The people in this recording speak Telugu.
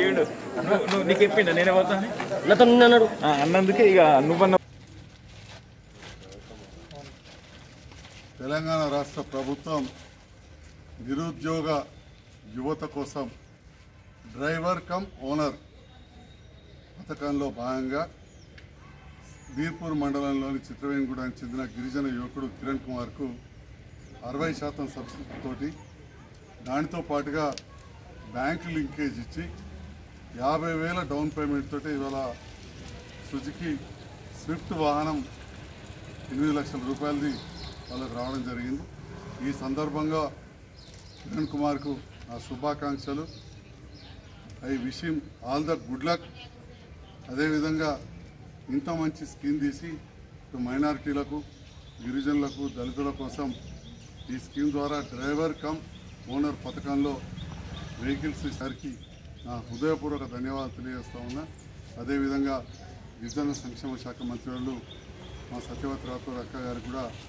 ఏడు నువ్వు నువ్వు నీకు చెప్పిండ నేనే పోతాను నాతో నిన్న అన్నాడు అన్నందుకే ఇక నువ్వన్న తెలంగాణ రాష్ట్ర ప్రభుత్వం నిరుద్యోగ యువత కోసం డ్రైవర్ కమ్ ఓనర్ పథకంలో భాగంగా బీర్పూర్ మండలంలోని చిత్రవేణిగూడానికి చెందిన గిరిజన యువకుడు కిరణ్ కుమార్కు అరవై శాతం సబ్సిడీతోటి దానితో పాటుగా బ్యాంక్ లింకేజ్ ఇచ్చి యాభై వేల డౌన్ పేమెంట్ తోటి ఇవాళ సుజుకి స్విఫ్ట్ వాహనం ఎనిమిది లక్షల రూపాయలది వాళ్ళకు రావడం జరిగింది ఈ సందర్భంగా కిరణ్ కుమార్కు నా శుభాకాంక్షలు I wish him all the good luck అదేవిధంగా ఇంత మంచి స్కీమ్ తీసి ఇటు మైనారిటీలకు గిరిజనులకు దళితుల కోసం ఈ స్కీమ్ ద్వారా డ్రైవర్ కమ్ ఓనర్ పథకంలో వెహికల్స్ సార్కి నా హృదయపూర్వక ధన్యవాదాలు తెలియజేస్తా ఉన్నా అదేవిధంగా గిరిజన సంక్షేమ శాఖ మంత్రులు మా సత్యవతి రాథోడ్ అక్క గారికి కూడా